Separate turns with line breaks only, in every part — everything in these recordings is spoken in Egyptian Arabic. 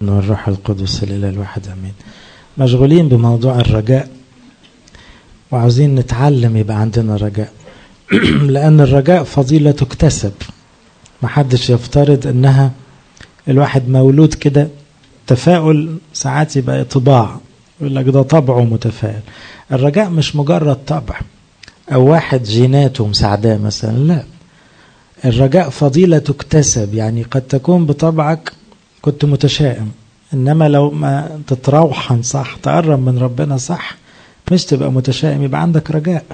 والروح القدس الإله الواحد أمين مشغولين بموضوع الرجاء وعاوزين نتعلم يبقى عندنا رجاء لأن الرجاء فضيلة تكتسب محدش يفترض أنها الواحد مولود كده تفاؤل ساعات يبقى طباع يقول لك ده طبعه متفائل الرجاء مش مجرد طبع أو واحد جيناته مساعداه مثلا لا الرجاء فضيلة تكتسب يعني قد تكون بطبعك كنت متشائم إنما لو ما تتروحن صح تقرب من ربنا صح مش تبقى متشائم يبقى عندك رجاء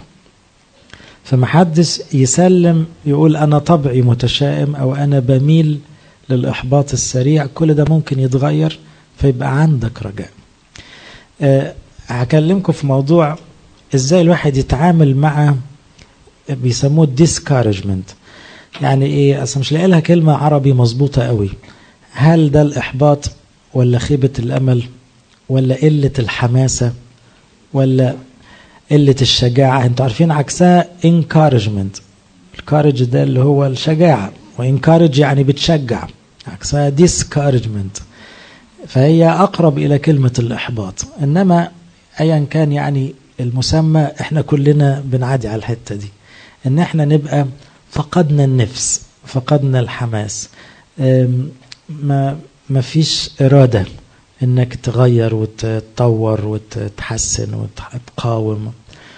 فمحدش يسلم يقول أنا طبعي متشائم أو أنا بميل للإحباط السريع كل ده ممكن يتغير فيبقى عندك رجاء أه هكلمكم في موضوع ازاي الواحد يتعامل مع بيسموه discouragement يعني ايه اصلا مش لاقي لها كلمه عربي مظبوطه قوي هل ده الاحباط ولا خيبه الامل ولا قله الحماسه ولا قله الشجاعه انتوا عارفين عكسها encouragement الكارج ده اللي هو الشجاعه وانكارج يعني بتشجع عكسها discouragement فهي اقرب الى كلمه الاحباط انما ايا كان يعني المسمى احنا كلنا بنعدي على الحته دي ان احنا نبقى فقدنا النفس فقدنا الحماس ما ما فيش اراده انك تغير وتتطور وتتحسن وتقاوم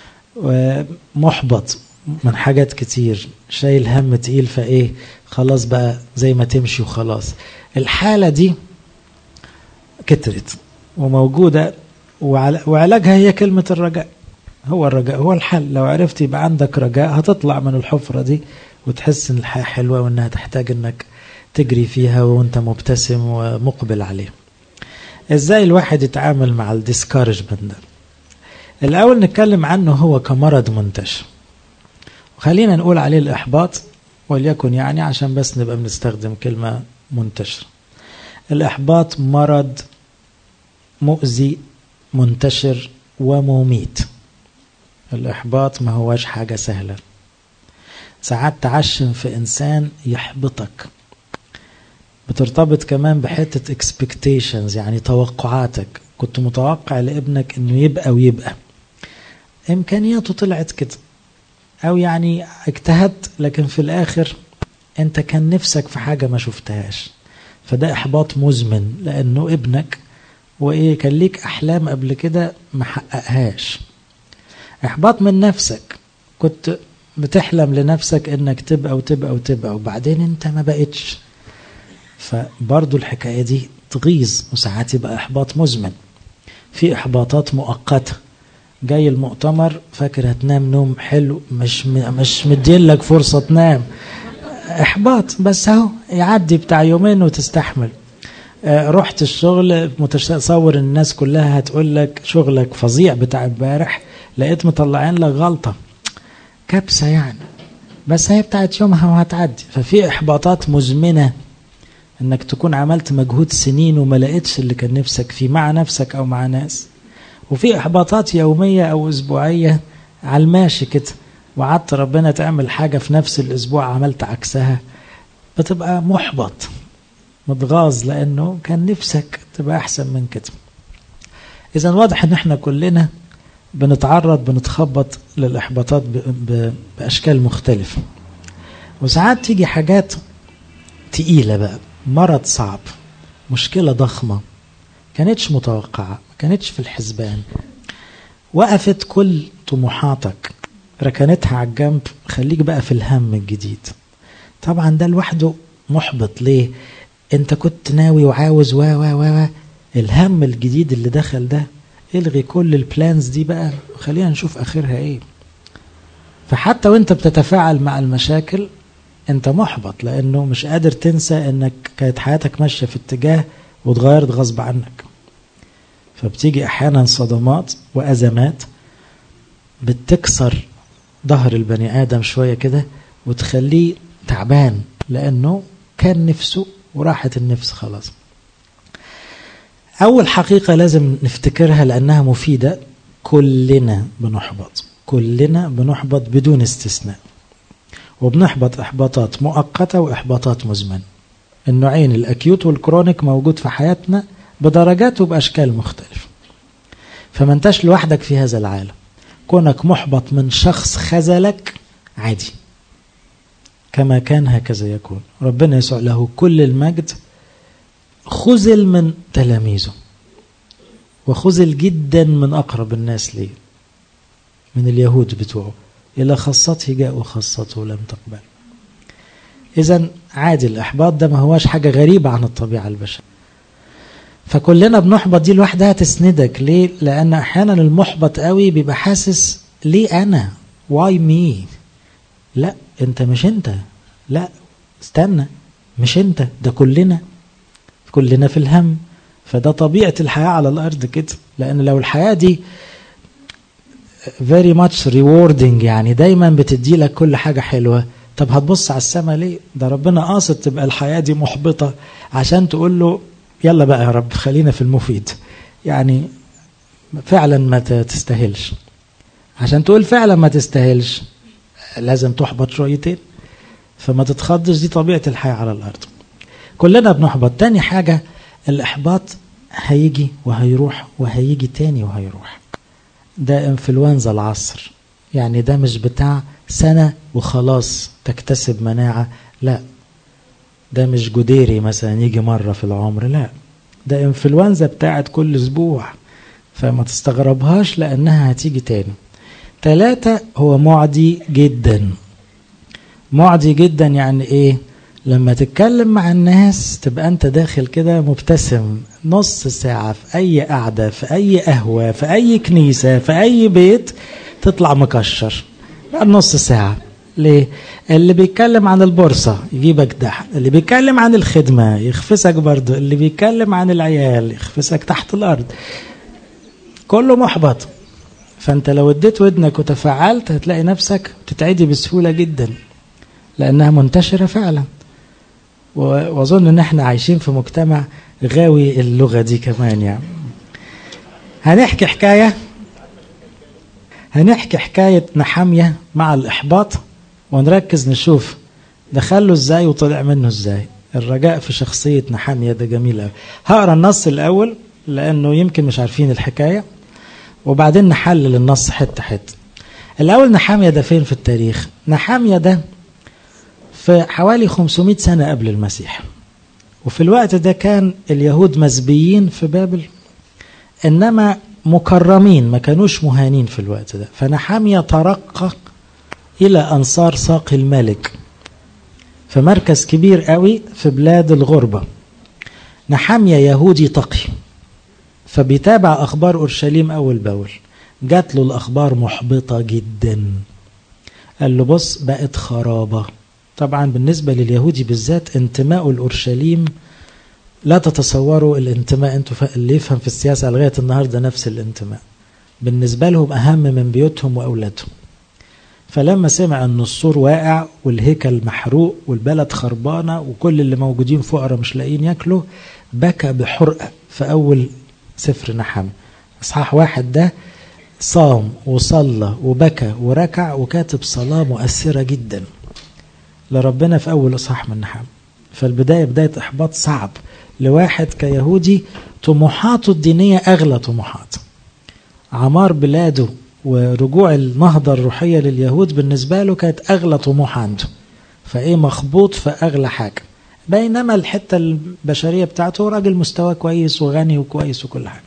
محبط من حاجات كتير شايل هم تقيل فايه خلاص بقى زي ما تمشي وخلاص الحاله دي كترت وموجوده وعلاجها هي كلمة الرجاء هو الرجاء هو الحل لو عرفت يبقى عندك رجاء هتطلع من الحفرة دي وتحس ان الحياة حلوة وانها تحتاج انك تجري فيها وانت مبتسم ومقبل عليه ازاي الواحد يتعامل مع الديسكارجمنت ده الاول نتكلم عنه هو كمرض منتشر وخلينا نقول عليه الاحباط وليكن يعني عشان بس نبقى بنستخدم كلمة منتشرة الاحباط مرض مؤذي منتشر ومميت الإحباط ما هوش حاجة سهلة ساعات تعشم في إنسان يحبطك بترتبط كمان بحتة expectations يعني توقعاتك كنت متوقع لابنك انه يبقى ويبقى امكانياته طلعت كده او يعني اجتهدت لكن في الاخر انت كان نفسك في حاجة ما شفتهاش فده احباط مزمن لانه ابنك وايه كان ليك احلام قبل كده ما حققهاش احباط من نفسك كنت بتحلم لنفسك انك تبقى وتبقى وتبقى وبعدين انت ما بقتش فبرضو الحكاية دي تغيظ وساعات يبقى احباط مزمن في احباطات مؤقتة جاي المؤتمر فاكر هتنام نوم حلو مش مش مدين لك فرصة تنام احباط بس اهو يعدي بتاع يومين وتستحمل رحت الشغل متصور الناس كلها هتقول لك شغلك فظيع بتاع امبارح لقيت مطلعين لك غلطه كبسه يعني بس هي بتاعت يومها وهتعدي ففي احباطات مزمنه انك تكون عملت مجهود سنين وما لقيتش اللي كان نفسك فيه مع نفسك او مع ناس وفي احباطات يوميه او اسبوعيه على الماشي كده وعدت ربنا تعمل حاجه في نفس الاسبوع عملت عكسها بتبقى محبط متغاظ لانه كان نفسك تبقى احسن من كده اذا واضح ان احنا كلنا بنتعرض بنتخبط للاحباطات باشكال مختلفه وساعات تيجي حاجات تقيله بقى مرض صعب مشكله ضخمه كانتش متوقعه ما كانتش في الحسبان وقفت كل طموحاتك ركنتها على الجنب خليك بقى في الهم الجديد طبعا ده لوحده محبط ليه انت كنت ناوي وعاوز و و و الهم الجديد اللي دخل ده الغي كل البلانز دي بقى خلينا نشوف اخرها ايه فحتى وانت بتتفاعل مع المشاكل انت محبط لانه مش قادر تنسى انك كانت حياتك ماشيه في اتجاه واتغيرت غصب عنك فبتيجي احيانا صدمات وازمات بتكسر ظهر البني ادم شويه كده وتخليه تعبان لانه كان نفسه وراحت النفس خلاص أول حقيقة لازم نفتكرها لأنها مفيدة كلنا بنحبط كلنا بنحبط بدون استثناء وبنحبط إحباطات مؤقتة وإحباطات مزمنة النوعين الأكيوت والكرونيك موجود في حياتنا بدرجات وبأشكال مختلفة فما انتش لوحدك في هذا العالم كونك محبط من شخص خذلك عادي كما كان هكذا يكون ربنا يسوع له كل المجد خذل من تلاميذه وخذل جدا من أقرب الناس ليه من اليهود بتوعه إلى خاصته جاء وخاصته لم تقبل إذا عادي الإحباط ده ما هواش حاجة غريبة عن الطبيعة البشرية فكلنا بنحبط دي لوحدها تسندك ليه؟ لأن أحيانا المحبط قوي بيبقى حاسس ليه أنا؟ واي مي؟ لا أنت مش أنت لا استنى مش أنت ده كلنا كلنا في الهم فده طبيعة الحياة على الأرض كده لأن لو الحياة دي very much rewarding يعني دايما بتدي لك كل حاجة حلوة طب هتبص على السماء ليه ده ربنا قاصد تبقى الحياة دي محبطة عشان تقول له يلا بقى يا رب خلينا في المفيد يعني فعلا ما تستاهلش عشان تقول فعلا ما تستاهلش لازم تحبط شويتين فما تتخضش دي طبيعة الحياة على الأرض كلنا بنحبط تاني حاجة الإحباط هيجي وهيروح وهيجي تاني وهيروح ده انفلونزا العصر يعني ده مش بتاع سنة وخلاص تكتسب مناعة لا ده مش جديري مثلا يجي مرة في العمر لا ده انفلونزا بتاعت كل اسبوع فما تستغربهاش لانها هتيجي تاني ثلاثة هو معدي جدا معدي جدا يعني ايه لما تتكلم مع الناس تبقى انت داخل كده مبتسم نص ساعة في اي قعدة في اي قهوة في اي كنيسة في اي بيت تطلع مكشر نص ساعة ليه؟ اللي بيتكلم عن البورصة يجيبك تحت اللي بيتكلم عن الخدمة يخفسك برضه اللي بيتكلم عن العيال يخفسك تحت الأرض كله محبط فأنت لو اديت ودنك وتفاعلت هتلاقي نفسك تتعدي بسهولة جدا لأنها منتشرة فعلا وأظن إن احنا عايشين في مجتمع غاوي اللغة دي كمان يعني هنحكي حكاية هنحكي حكاية نحامية مع الإحباط ونركز نشوف دخله ازاي وطلع منه ازاي الرجاء في شخصية نحامية ده جميل قوي هقرا النص الأول لأنه يمكن مش عارفين الحكاية وبعدين نحلل النص حتة حتة الأول نحامية ده فين في التاريخ نحامية ده في حوالي 500 سنة قبل المسيح وفي الوقت ده كان اليهود مسبيين في بابل إنما مكرمين ما كانوش مهانين في الوقت ده فنحامية ترقى إلى أن صار ساقي الملك في مركز كبير قوي في بلاد الغربة نحامية يهودي تقي فبيتابع أخبار أورشليم أول بأول جات له الأخبار محبطة جدا قال له بص بقت خرابة طبعا بالنسبة لليهودي بالذات انتماءه لأورشليم لا تتصوروا الانتماء انتوا اللي يفهم في السياسة لغاية النهاردة نفس الانتماء بالنسبة لهم أهم من بيوتهم وأولادهم فلما سمع أن السور واقع والهيكل محروق والبلد خربانة وكل اللي موجودين فقراء مش لاقيين ياكلوا بكى بحرقة في أول سفر نحم إصحاح واحد ده صام وصلى وبكى وركع وكاتب صلاة مؤثرة جدا لربنا في أول إصحاح من نحم فالبداية بداية إحباط صعب لواحد كيهودي طموحاته الدينية أغلى طموحات عمار بلاده ورجوع النهضة الروحية لليهود بالنسبة له كانت أغلى طموح عنده فإيه مخبوط في أغلى حاجة بينما الحتة البشرية بتاعته راجل مستوى كويس وغني وكويس وكل حاجة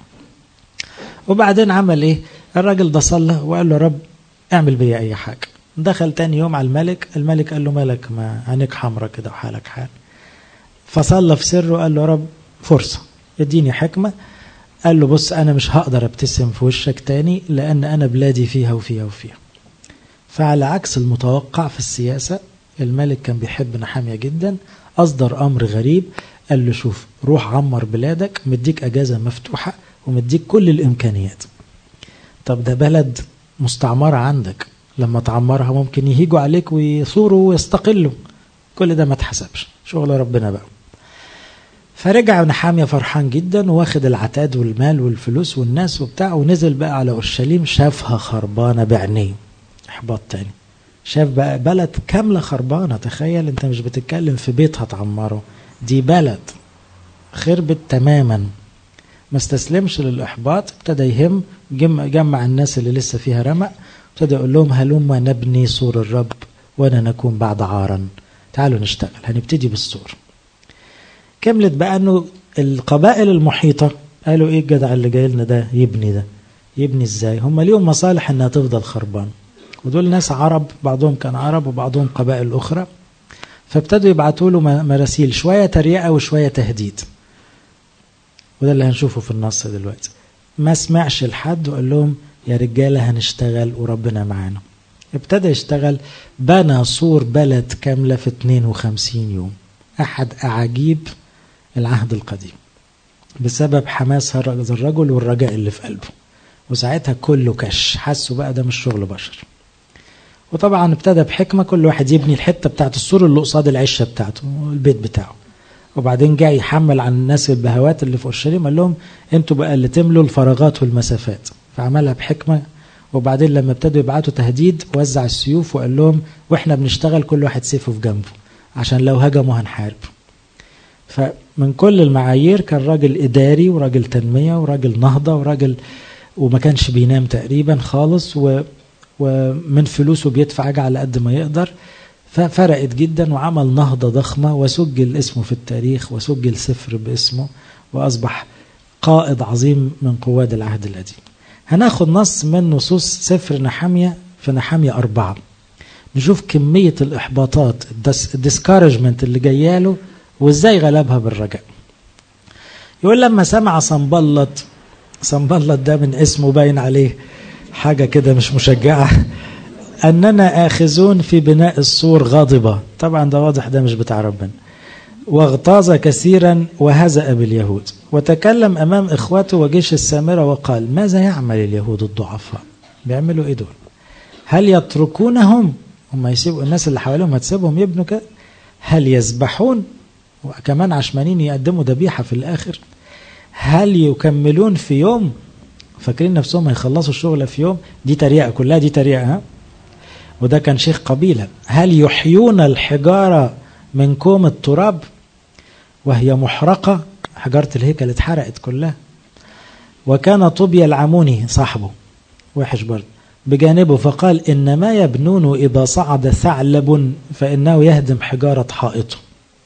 وبعدين عمل إيه الراجل ده صلى وقال له رب اعمل بيا أي حاجة دخل تاني يوم على الملك الملك قال له مالك ما عينيك حمرة كده وحالك حال فصلى في سره قال له رب فرصة اديني حكمة قال له بص أنا مش هقدر ابتسم في وشك تاني لأن أنا بلادي فيها وفيها وفيها فعلى عكس المتوقع في السياسة الملك كان بيحب نحامية جدا أصدر أمر غريب قال له شوف روح عمر بلادك مديك أجازة مفتوحة ومديك كل الإمكانيات طب ده بلد مستعمرة عندك لما تعمرها ممكن يهيجوا عليك ويثوروا ويستقلوا كل ده ما اتحسبش شغل ربنا بقى فرجع نحامية فرحان جدا واخد العتاد والمال والفلوس والناس وبتاع ونزل بقى على اورشليم شافها خربانه بعينيه احباط تاني شاف بقى بلد كامله خربانه تخيل انت مش بتتكلم في بيت هتعمره دي بلد خربت تماما ما استسلمش للإحباط ابتدى يهم جمع الناس اللي لسه فيها رمق ابتدى يقول لهم هلما نبني سور الرب وانا نكون بعد عارا تعالوا نشتغل هنبتدي بالسور كملت بقى انه القبائل المحيطة قالوا ايه الجدع اللي جاي لنا ده يبني ده يبني ازاي هم ليهم مصالح انها تفضل خربان ودول ناس عرب بعضهم كان عرب وبعضهم قبائل اخرى فابتدوا يبعتوا له مراسيل شوية تريقة وشوية تهديد وده اللي هنشوفه في النص دلوقتي ما سمعش لحد وقال لهم يا رجالة هنشتغل وربنا معانا ابتدى يشتغل بنى سور بلد كاملة في 52 يوم أحد أعاجيب العهد القديم بسبب حماس هذا الرجل والرجاء اللي في قلبه وساعتها كله كش حسوا بقى ده مش شغل بشر وطبعا ابتدى بحكمة كل واحد يبني الحتة بتاعت السور اللي قصاد العشة بتاعته البيت بتاعه وبعدين جاي يحمل عن الناس البهوات اللي في اورشليم قال لهم انتوا بقى اللي تملوا الفراغات والمسافات فعملها بحكمه وبعدين لما ابتدوا يبعتوا تهديد وزع السيوف وقال لهم واحنا بنشتغل كل واحد سيفه في جنبه عشان لو هجموا هنحارب فمن كل المعايير كان راجل اداري وراجل تنميه وراجل نهضه وراجل وما كانش بينام تقريبا خالص و ومن فلوسه بيدفع حاجه على قد ما يقدر ففرقت جدا وعمل نهضة ضخمة وسجل اسمه في التاريخ وسجل سفر باسمه وأصبح قائد عظيم من قواد العهد القديم هناخد نص من نصوص سفر نحامية في نحامية أربعة نشوف كمية الإحباطات الديسكارجمنت اللي جاياله وإزاي غلبها بالرجاء يقول لما سمع صنبلط صنبلط ده من اسمه باين عليه حاجة كده مش مشجعة أننا آخذون في بناء السور غاضبة طبعا ده واضح ده مش بتاع ربنا واغتاظ كثيرا وهزأ باليهود وتكلم أمام إخوته وجيش السامرة وقال ماذا يعمل اليهود الضعفاء بيعملوا إيه دول هل يتركونهم هم يسيبوا الناس اللي حواليهم هتسيبهم يبنوا كده هل يذبحون وكمان عشمانين يقدموا ذبيحة في الآخر هل يكملون في يوم فاكرين نفسهم هيخلصوا الشغل في يوم دي تريقة كلها دي تريقة ها وده كان شيخ قبيلة هل يحيون الحجارة من كوم التراب وهي محرقة حجارة الهيكل اتحرقت كلها وكان طوبيا العموني صاحبه وحش برضه بجانبه فقال إن ما يبنون إذا صعد ثعلب فإنه يهدم حجارة حائطه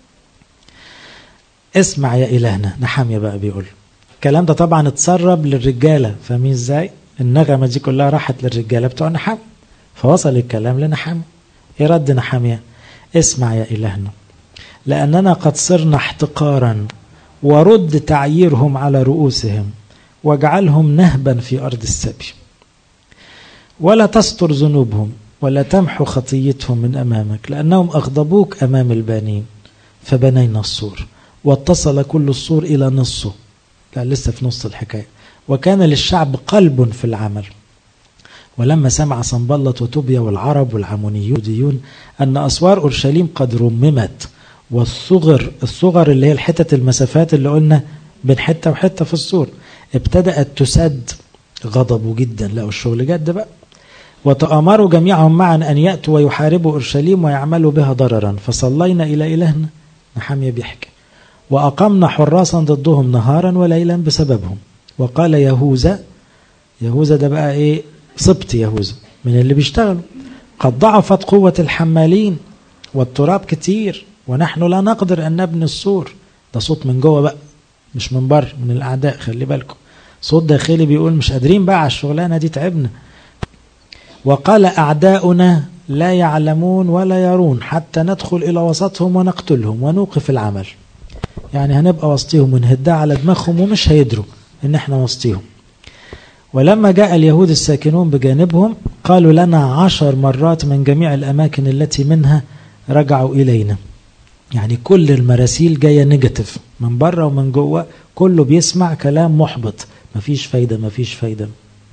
اسمع يا إلهنا نحامية بقى بيقول الكلام ده طبعا اتسرب للرجالة فاهمين ازاي النغمة دي كلها راحت للرجالة بتوع نحام فوصل الكلام لنحامية ايه رد نحامية اسمع يا إلهنا لأننا قد صرنا احتقارا ورد تعييرهم على رؤوسهم واجعلهم نهبا في أرض السبي ولا تستر ذنوبهم ولا تمحو خطيتهم من أمامك لأنهم أغضبوك أمام البانين فبنينا السور واتصل كل السور إلى نصه لا لسه في نص الحكاية وكان للشعب قلب في العمل ولما سمع صنبلط وتوبيا والعرب والعمونيون أن أسوار أورشليم قد رممت والصغر الصغر اللي هي الحتة المسافات اللي قلنا بين حتة وحتة في السور ابتدأت تسد غضبوا جدا لقوا الشغل جد بقى وتأمروا جميعهم معا أن يأتوا ويحاربوا أورشليم ويعملوا بها ضررا فصلينا إلى إلهنا نحامية بيحكي وأقمنا حراسا ضدهم نهارا وليلا بسببهم وقال يهوذا يهوذا ده بقى إيه صبت يهوذا من اللي بيشتغلوا قد ضعفت قوة الحمالين والتراب كتير ونحن لا نقدر أن نبني السور ده صوت من جوه بقى مش من بره من الأعداء خلي بالكم صوت داخلي بيقول مش قادرين بقى على الشغلانة دي تعبنا وقال أعداؤنا لا يعلمون ولا يرون حتى ندخل إلى وسطهم ونقتلهم ونوقف العمل يعني هنبقى وسطيهم ونهدها على دماغهم ومش هيدروا ان احنا وسطيهم ولما جاء اليهود الساكنون بجانبهم قالوا لنا عشر مرات من جميع الأماكن التي منها رجعوا إلينا يعني كل المراسيل جاية نيجاتيف من بره ومن جوه كله بيسمع كلام محبط مفيش فايدة مفيش فايدة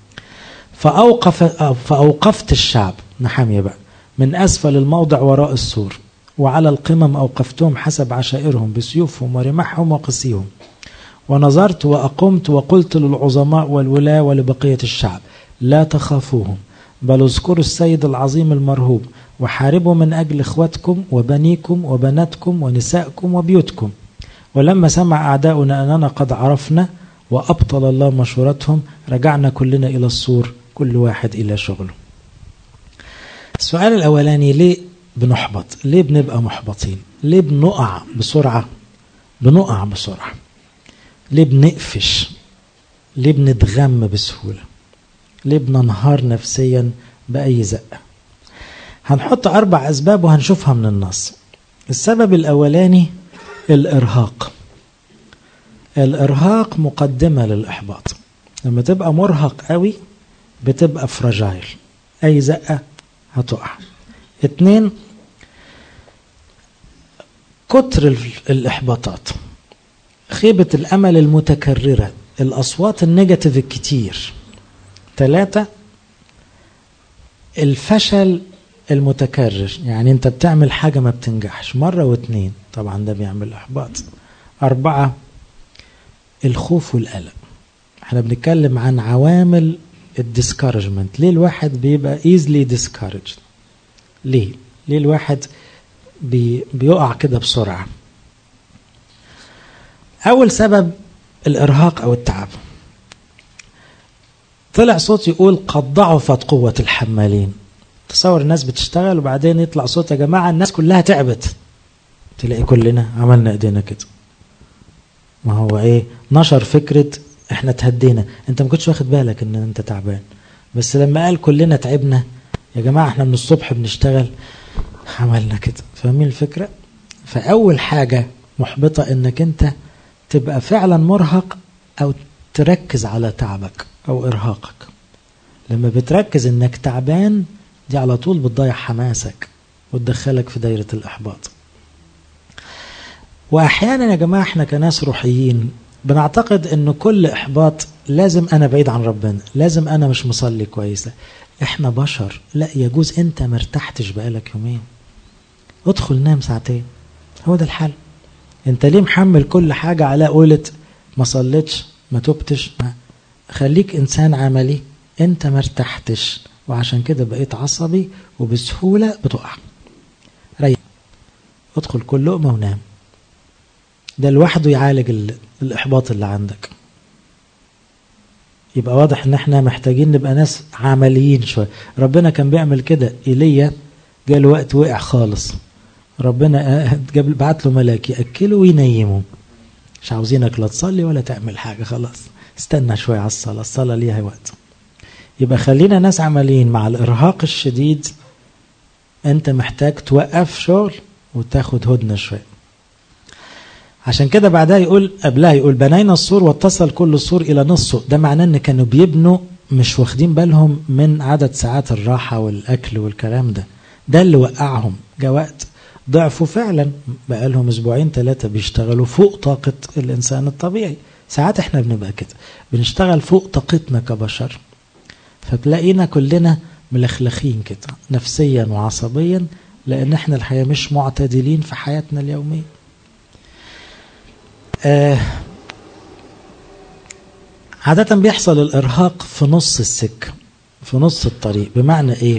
فأوقف فأوقفت الشعب نحامية بقى من أسفل الموضع وراء السور وعلى القمم أوقفتهم حسب عشائرهم بسيوفهم ورمحهم وقسيهم ونظرت وأقمت وقلت للعظماء والولاة ولبقية الشعب لا تخافوهم بل اذكروا السيد العظيم المرهوب وحاربوا من أجل إخوتكم وبنيكم وبناتكم ونسائكم وبيوتكم ولما سمع أعداؤنا أننا قد عرفنا وأبطل الله مشورتهم رجعنا كلنا إلى السور كل واحد إلى شغله السؤال الأولاني ليه بنحبط ليه بنبقى محبطين ليه بنقع بسرعة بنقع بسرعة ليه بنقفش ليه بنتغم بسهولة ليه بننهار نفسيا بأي زقة هنحط أربع أسباب وهنشوفها من النص السبب الأولاني الإرهاق الإرهاق مقدمة للإحباط لما تبقى مرهق قوي بتبقى فراجايل أي زقة هتقع اتنين كتر الإحباطات خيبة الأمل المتكررة الأصوات النيجاتيف الكتير ثلاثة الفشل المتكرر يعني انت بتعمل حاجة ما بتنجحش مرة واتنين طبعا ده بيعمل احباط اربعة الخوف والقلق احنا بنتكلم عن عوامل الديسكارجمنت ليه الواحد بيبقى easily discouraged ليه ليه الواحد بي بيقع كده بسرعة اول سبب الارهاق او التعب طلع صوت يقول قد ضعفت قوة الحمالين تصور الناس بتشتغل وبعدين يطلع صوت يا جماعة الناس كلها تعبت تلاقي كلنا عملنا ايدينا كده ما هو ايه نشر فكرة احنا تهدينا انت ما كنتش واخد بالك ان انت تعبان بس لما قال كلنا تعبنا يا جماعة احنا من الصبح بنشتغل عملنا كده فاهمين الفكرة فأول حاجة محبطة انك انت تبقى فعلا مرهق او تركز على تعبك او ارهاقك لما بتركز انك تعبان دي على طول بتضيع حماسك وتدخلك في دايرة الإحباط وأحيانا يا جماعة احنا كناس روحيين بنعتقد أنه كل إحباط لازم أنا بعيد عن ربنا لازم أنا مش مصلي كويس احنا بشر لا يجوز أنت مرتحتش بقالك يومين ادخل نام ساعتين هو ده الحل انت ليه محمل كل حاجة على قولة ما صليتش ما تبتش ما خليك إنسان عملي انت مرتحتش وعشان كده بقيت عصبي وبسهولة بتقع ريح ادخل كل لقمة ونام ده لوحده يعالج الإحباط اللي عندك يبقى واضح ان احنا محتاجين نبقى ناس عمليين شوية ربنا كان بيعمل كده ايليا جاله وقت وقع خالص ربنا جاب بعت له ملاك ياكله وينيمه مش عاوزينك لا تصلي ولا تعمل حاجه خلاص استنى شويه على الصلاه الصلاه ليها وقت يبقى خلينا ناس عمليين مع الارهاق الشديد انت محتاج توقف شغل وتاخد هدنه شويه عشان كده بعدها يقول قبلها يقول بنينا السور واتصل كل السور الى نصه ده معناه ان كانوا بيبنوا مش واخدين بالهم من عدد ساعات الراحه والاكل والكلام ده ده اللي وقعهم جاء وقت ضعفوا فعلا بقى لهم اسبوعين ثلاثه بيشتغلوا فوق طاقه الانسان الطبيعي ساعات احنا بنبقى كده بنشتغل فوق طاقتنا كبشر فتلاقينا كلنا ملخلخين كده نفسيا وعصبيا لان احنا الحقيقه مش معتدلين في حياتنا اليوميه آه عادة بيحصل الإرهاق في نص السكة في نص الطريق بمعنى إيه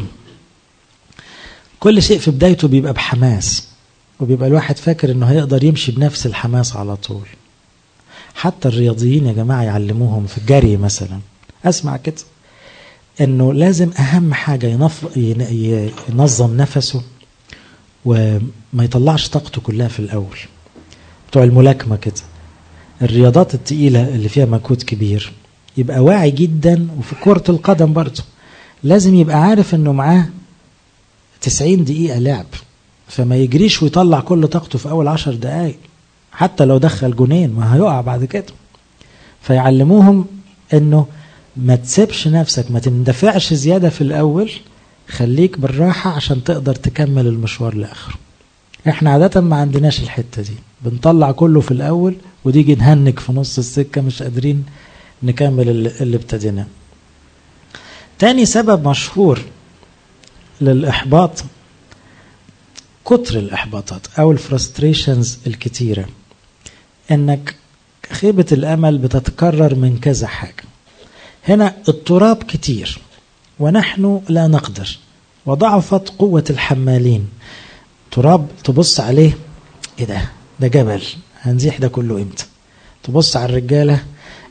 كل شيء في بدايته بيبقى بحماس وبيبقى الواحد فاكر إنه هيقدر يمشي بنفس الحماس على طول حتى الرياضيين يا جماعة يعلموهم في الجري مثلا أسمع كده إنه لازم أهم حاجة ينف... ينظم نفسه وما يطلعش طاقته كلها في الأول بتوع الملاكمة كده الرياضات التقيلة اللي فيها مجهود كبير يبقى واعي جدا وفي كرة القدم برضه لازم يبقى عارف انه معاه 90 دقيقة لعب فما يجريش ويطلع كل طاقته في أول عشر دقايق حتى لو دخل جونين ما هيقع بعد كده فيعلموهم انه ما تسيبش نفسك ما تندفعش زيادة في الأول خليك بالراحة عشان تقدر تكمل المشوار لآخره احنا عادة ما عندناش الحتة دي بنطلع كله في الأول وديجي نهنك في نص السكة مش قادرين نكمل اللي ابتديناه تاني سبب مشهور للإحباط كتر الإحباطات أو الفرستريشنز الكتيرة إنك خيبة الأمل بتتكرر من كذا حاجة هنا التراب كتير ونحن لا نقدر وضعفت قوة الحمالين تراب تبص عليه ايه ده ده جبل هنزيح ده كله امتى تبص على الرجاله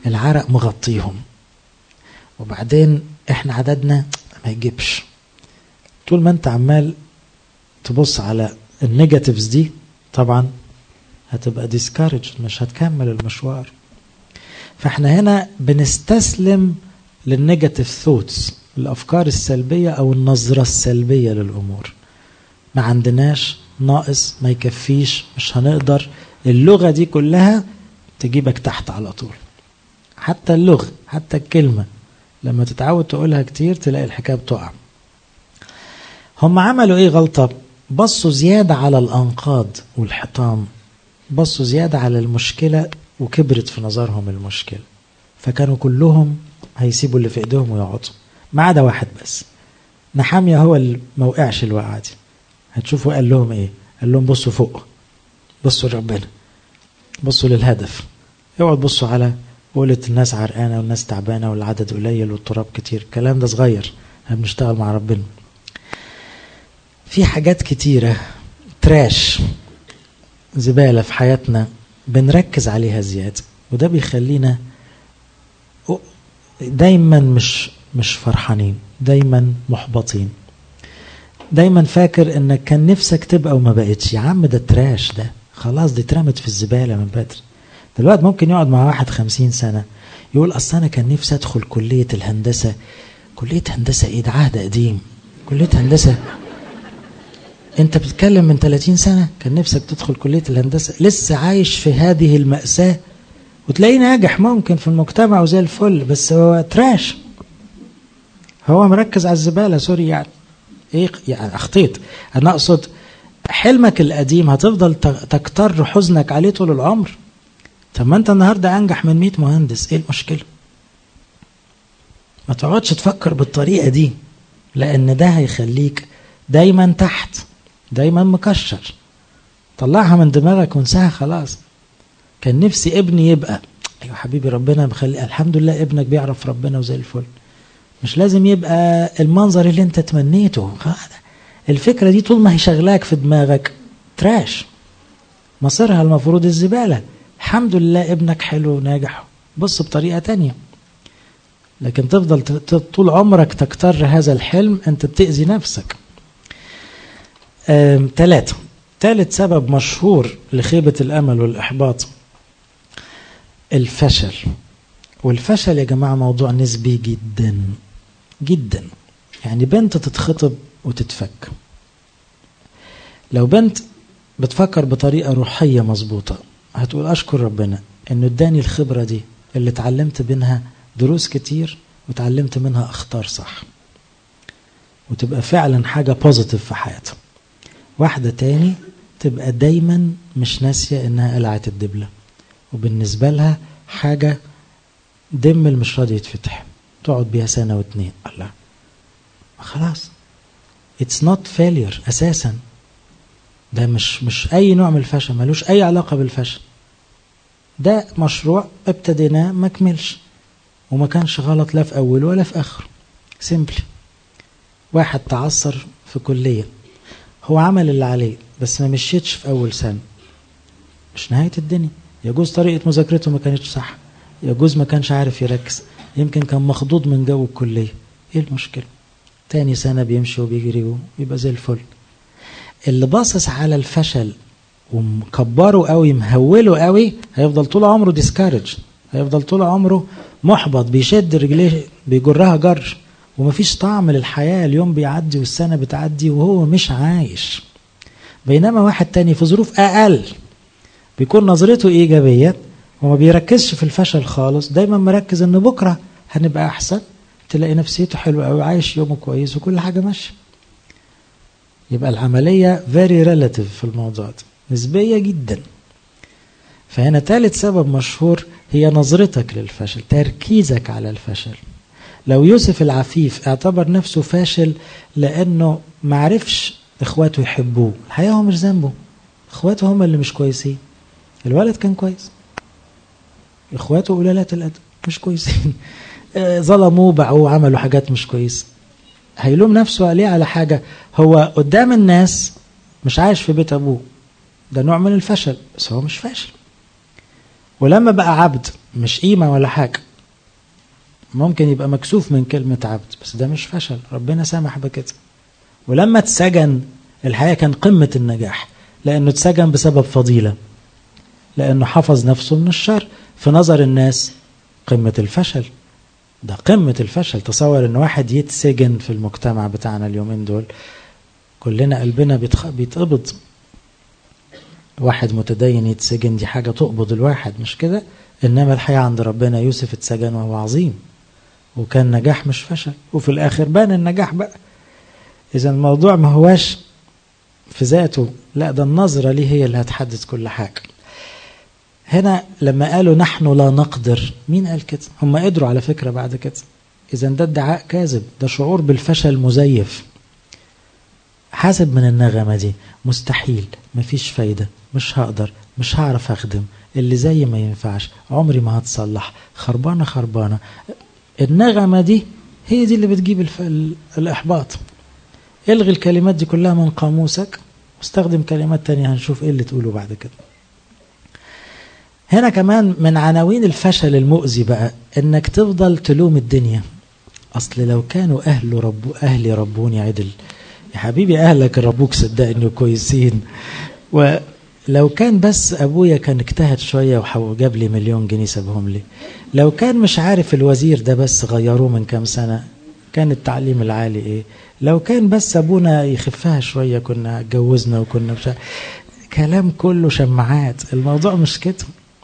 العرق مغطيهم وبعدين احنا عددنا ما يجيبش طول ما انت عمال تبص على النيجاتيفز دي طبعا هتبقى ديسكارج مش هتكمل المشوار فاحنا هنا بنستسلم للنيجاتيف ثوتس الافكار السلبيه او النظره السلبيه للامور ما عندناش ناقص ما يكفيش مش هنقدر اللغه دي كلها تجيبك تحت على طول حتى اللغه حتى الكلمه لما تتعود تقولها كتير تلاقي الحكايه بتقع هم عملوا ايه غلطه بصوا زياده على الانقاض والحطام بصوا زياده على المشكله وكبرت في نظرهم المشكله فكانوا كلهم هيسيبوا اللي في ايديهم ويقعدوا ما عدا واحد بس نحامية هو اللي ما وقعش الوقعة دي هتشوفوا قال لهم ايه قال لهم بصوا فوق بصوا لربنا بصوا للهدف اوعوا تبصوا على قولة الناس عرقانة والناس تعبانة والعدد قليل والتراب كتير الكلام ده صغير احنا بنشتغل مع ربنا في حاجات كتيرة تراش زبالة في حياتنا بنركز عليها زيادة وده بيخلينا دايما مش مش فرحانين دايما محبطين دايما فاكر انك كان نفسك تبقى وما بقتش يا عم ده تراش ده خلاص دي اترمت في الزبالة من بدري دلوقتي ممكن يقعد مع واحد خمسين سنة يقول أصل أنا كان نفسي أدخل كلية الهندسة كلية هندسة إيه ده عهد قديم كلية هندسة أنت بتتكلم من 30 سنة كان نفسك تدخل كلية الهندسة لسه عايش في هذه المأساة وتلاقيه ناجح ممكن في المجتمع وزي الفل بس هو تراش هو مركز على الزبالة سوري يعني ايه يعني اخطيت انا اقصد حلمك القديم هتفضل تكتر حزنك عليه طول العمر طب ما انت النهارده انجح من 100 مهندس ايه المشكله ما تقعدش تفكر بالطريقه دي لان ده هيخليك دايما تحت دايما مكشر طلعها من دماغك وانساها خلاص كان نفسي ابني يبقى ايوه حبيبي ربنا مخلي الحمد لله ابنك بيعرف ربنا وزي الفل مش لازم يبقى المنظر اللي انت تمنيته الفكرة دي طول ما هي شغلاك في دماغك تراش مصيرها المفروض الزبالة الحمد لله ابنك حلو وناجح بص بطريقة تانية لكن تفضل طول عمرك تكتر هذا الحلم انت بتأذي نفسك ثلاثة ثالث سبب مشهور لخيبة الأمل والإحباط الفشل والفشل يا جماعة موضوع نسبي جدا جدا يعني بنت تتخطب وتتفك لو بنت بتفكر بطريقة روحية مظبوطة هتقول أشكر ربنا إنه اداني الخبرة دي اللي اتعلمت منها دروس كتير وتعلمت منها أخطار صح وتبقى فعلا حاجة بوزيتيف في حياتها واحدة تاني تبقى دايما مش ناسية إنها قلعت الدبلة وبالنسبة لها حاجة دم مش راضي يتفتح تقعد بيها سنة واتنين الله خلاص it's not failure أساسا ده مش مش أي نوع من الفشل ملوش أي علاقة بالفشل ده مشروع ابتديناه ما كملش وما كانش غلط لا في أوله ولا في آخره سيمبلي واحد تعثر في كلية هو عمل اللي عليه بس ما مشيتش في أول سنة مش نهاية الدنيا يجوز طريقة مذاكرته ما كانتش صح يجوز ما كانش عارف يركز يمكن كان مخضوض من جو الكلية ايه المشكلة تاني سنة بيمشي وبيجري ويبقى زي الفل اللي باصص على الفشل ومكبره قوي مهوله قوي هيفضل طول عمره ديسكارج هيفضل طول عمره محبط بيشد رجليه بيجرها جر ومفيش طعم للحياة اليوم بيعدي والسنة بتعدي وهو مش عايش بينما واحد تاني في ظروف أقل بيكون نظرته إيجابية وما بيركزش في الفشل خالص دايما مركز ان بكرة هنبقى أحسن تلاقي نفسيته حلوة أوي عايش يومه كويس وكل حاجة ماشية يبقى العملية very relative في الموضوع ده نسبية جدا فهنا ثالث سبب مشهور هي نظرتك للفشل تركيزك على الفشل لو يوسف العفيف اعتبر نفسه فاشل لأنه معرفش إخواته يحبوه الحقيقة هو مش ذنبه إخواته هم اللي مش كويسين الولد كان كويس إخواته قلالات الأدب مش كويسين ظلموه باعوه عملوا حاجات مش كويسة هيلوم نفسه عليه على حاجة هو قدام الناس مش عايش في بيت أبوه ده نوع من الفشل بس هو مش فاشل ولما بقى عبد مش قيمة ولا حاجة ممكن يبقى مكسوف من كلمة عبد بس ده مش فشل ربنا سامح بكده ولما اتسجن الحقيقة كان قمة النجاح لأنه اتسجن بسبب فضيلة لأنه حفظ نفسه من الشر في نظر الناس قمة الفشل ده قمة الفشل تصور ان واحد يتسجن في المجتمع بتاعنا اليومين دول كلنا قلبنا بيتخ... بيتقبض واحد متدين يتسجن دي حاجة تقبض الواحد مش كده إنما الحقيقة عند ربنا يوسف اتسجن وهو عظيم وكان نجاح مش فشل وفي الآخر بان النجاح بقى إذا الموضوع ما هواش في ذاته لا ده النظرة ليه هي اللي هتحدد كل حاجة هنا لما قالوا نحن لا نقدر مين قال كده هم قدروا على فكرة بعد كده إذا ده ادعاء كاذب ده شعور بالفشل مزيف حاسب من النغمة دي مستحيل مفيش فايدة مش هقدر مش هعرف أخدم اللي زي ما ينفعش عمري ما هتصلح خربانة خربانة النغمة دي هي دي اللي بتجيب الف... الإحباط الغي الكلمات دي كلها من قاموسك واستخدم كلمات تانية هنشوف ايه اللي تقوله بعد كده هنا كمان من عناوين الفشل المؤذي بقى انك تفضل تلوم الدنيا اصل لو كانوا اهل رب اهلي ربوني عدل يا حبيبي اهلك ربوك صدقني كويسين ولو كان بس ابويا كان اجتهد شويه وجاب لي مليون جنيه سابهم لي لو كان مش عارف الوزير ده بس غيروه من كام سنه كان التعليم العالي ايه لو كان بس ابونا يخفها شويه كنا اتجوزنا وكنا مش كلام كله شماعات الموضوع مش كده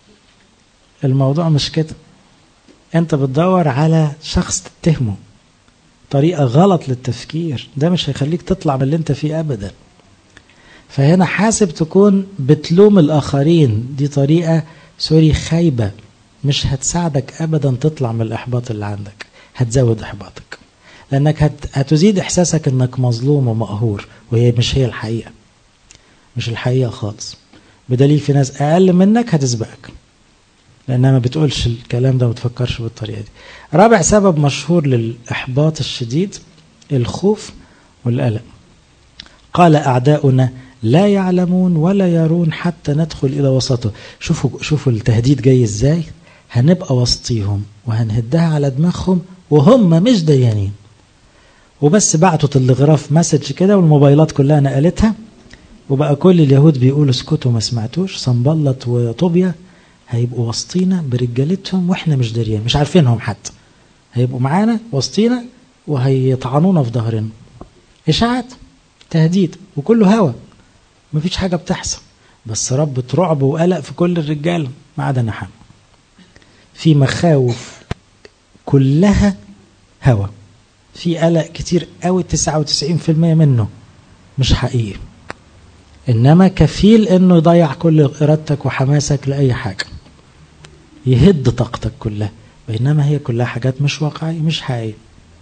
الموضوع مش كده انت بتدور على شخص تتهمه طريقة غلط للتفكير ده مش هيخليك تطلع من اللي انت فيه ابدا فهنا حاسب تكون بتلوم الاخرين دي طريقة سوري خايبة مش هتساعدك ابدا تطلع من الاحباط اللي عندك هتزود احباطك لانك هت... هتزيد احساسك انك مظلوم ومقهور وهي مش هي الحقيقة مش الحقيقة خالص بدليل في ناس اقل منك هتسبقك لانها ما بتقولش الكلام ده وما بتفكرش بالطريقه دي. رابع سبب مشهور للاحباط الشديد الخوف والقلق. قال اعداؤنا لا يعلمون ولا يرون حتى ندخل الى وسطه. شوفوا شوفوا التهديد جاي ازاي؟ هنبقى وسطيهم وهنهدها على دماغهم وهم مش ديانين. وبس بعتوا تلغراف مسج كده والموبايلات كلها نقلتها وبقى كل اليهود بيقولوا اسكتوا ما سمعتوش صنبلط وطوبيا هيبقوا وسطينا برجالتهم واحنا مش داريين مش عارفينهم حتى هيبقوا معانا وسطينا وهيطعنونا في ظهرنا اشاعات تهديد وكله هوا مفيش حاجه بتحصل بس ربة رعب وقلق في كل الرجاله ما عدا نحن في مخاوف كلها هوا في قلق كتير قوي 99% منه مش حقيقي انما كفيل انه يضيع كل ارادتك وحماسك لاي حاجه يهد طاقتك كلها بينما هي كلها حاجات مش واقعيه مش حقيقيه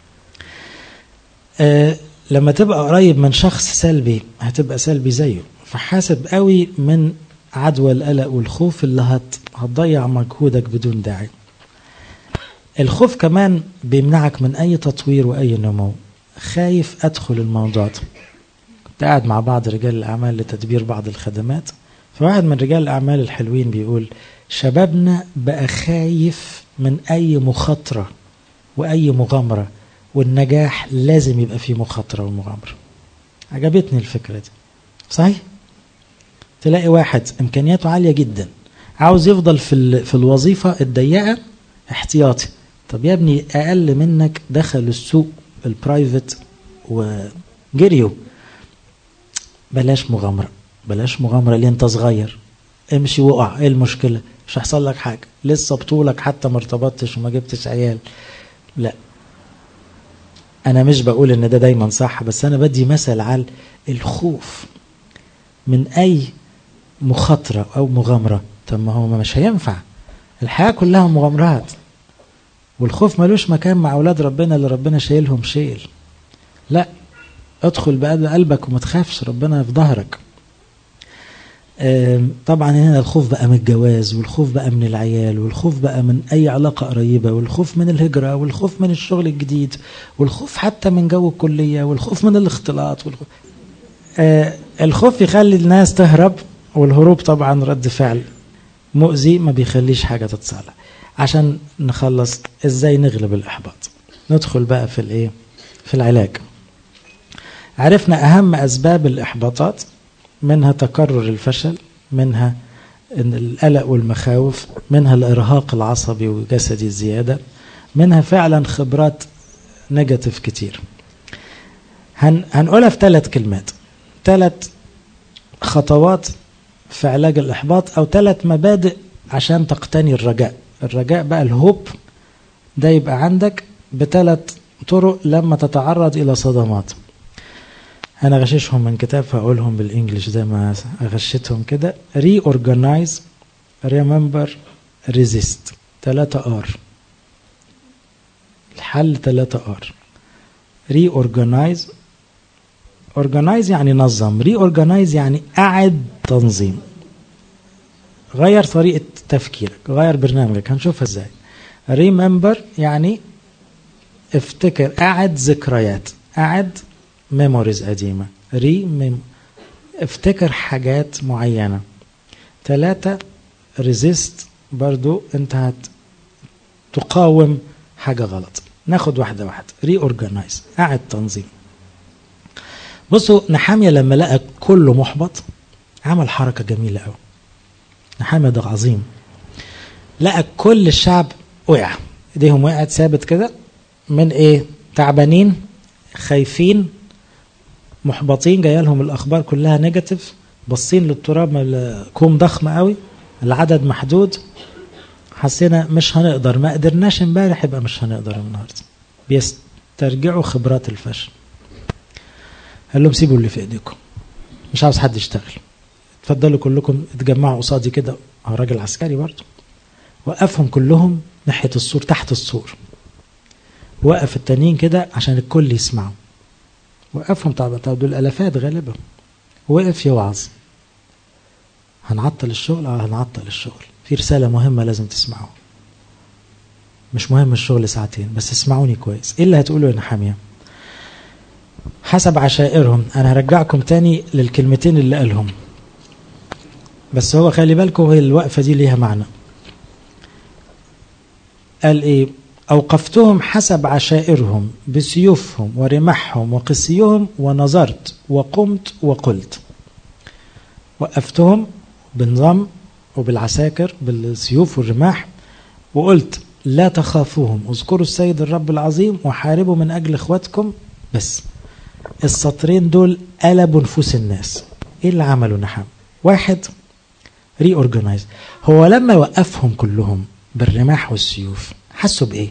أه لما تبقى قريب من شخص سلبي هتبقى سلبي زيه فحاسب قوي من عدوى القلق والخوف اللي هت هتضيع مجهودك بدون داعي الخوف كمان بيمنعك من اي تطوير واي نمو خايف ادخل الموضوع ده كنت قاعد مع بعض رجال الأعمال لتدبير بعض الخدمات فواحد من رجال الأعمال الحلوين بيقول شبابنا بقى خايف من أي مخاطرة وأي مغامرة والنجاح لازم يبقى فيه مخاطرة ومغامرة عجبتني الفكرة دي صحيح تلاقي واحد إمكانياته عالية جدا عاوز يفضل في, في الوظيفة الضيقة احتياطي طب يا ابني أقل منك دخل السوق البرايفت وجريوا بلاش مغامرة بلاش مغامرة ليه انت صغير امشي وقع ايه المشكلة مش هيحصل لك حاجة لسه بطولك حتى ما ارتبطتش وما جبتش عيال لا انا مش بقول ان ده دايما صح بس انا بدي مثل على الخوف من اي مخاطرة او مغامرة طب ما هو مش هينفع الحياة كلها مغامرات والخوف ملوش مكان مع اولاد ربنا اللي ربنا شايلهم شيل لا ادخل بقلبك وما تخافش ربنا في ظهرك طبعا هنا الخوف بقى من الجواز والخوف بقى من العيال والخوف بقى من اي علاقة قريبة والخوف من الهجرة والخوف من الشغل الجديد والخوف حتى من جو الكلية والخوف من الاختلاط والخوف الخوف يخلي الناس تهرب والهروب طبعا رد فعل مؤذي ما بيخليش حاجة تتصالح عشان نخلص ازاي نغلب الإحباط ندخل بقى في الايه في العلاج عرفنا أهم أسباب الإحباطات منها تكرر الفشل منها إن القلق والمخاوف منها الإرهاق العصبي والجسدي الزيادة منها فعلا خبرات نيجاتيف كتير هن هنقولها في ثلاث كلمات ثلاث خطوات في علاج الإحباط أو ثلاث مبادئ عشان تقتني الرجاء الرجاء بقى الهوب ده يبقى عندك بثلاث طرق لما تتعرض إلى صدمات أنا غششهم من كتاب فأقولهم بالإنجليش زي ما غشيتهم كده reorganize remember resist ثلاثة ار الحل ثلاثة ار reorganize organize يعني نظم reorganize يعني أعد تنظيم غير طريقة تفكيرك غير برنامجك هنشوفها ازاي remember يعني افتكر أعد ذكريات أعد ميموريز قديمة ري ميم افتكر حاجات معينة ثلاثة ريزيست برضو انت هت تقاوم حاجة غلط ناخد واحدة واحدة ري اورجانيز قاعد تنظيم بصوا نحامية لما لقى كله محبط عمل حركة جميلة قوي نحامية ده عظيم لقى كل الشعب وقع ايديهم وقعت ثابت كده من ايه تعبانين خايفين محبطين جايه لهم الاخبار كلها نيجاتيف باصين للتراب كوم ضخم قوي العدد محدود حسينا مش هنقدر ما قدرناش امبارح يبقى مش هنقدر النهارده بيسترجعوا خبرات الفشل قال لهم سيبوا اللي في ايديكم مش عاوز حد يشتغل اتفضلوا كلكم اتجمعوا قصادي كده هو راجل عسكري برضه وقفهم كلهم ناحيه السور تحت السور وقف التانيين كده عشان الكل يسمعوا وقفهم طبعا دول الافات غالبا وقف يوعظ هنعطل الشغل اه هنعطل الشغل في رساله مهمه لازم تسمعوها مش مهم الشغل ساعتين بس اسمعوني كويس ايه اللي هتقوله يا نحاميه حسب عشائرهم انا هرجعكم تاني للكلمتين اللي قالهم بس هو خلي بالكم هي الوقفه دي ليها معنى قال ايه أوقفتهم حسب عشائرهم بسيوفهم ورمحهم وقسيهم ونظرت وقمت وقلت وقفتهم بنظام وبالعساكر بالسيوف والرماح وقلت لا تخافوهم اذكروا السيد الرب العظيم وحاربوا من أجل إخواتكم بس السطرين دول قلبوا نفوس الناس ايه اللي عملوا نحام واحد ري اورجنايز هو لما يوقفهم كلهم بالرماح والسيوف حسوا بايه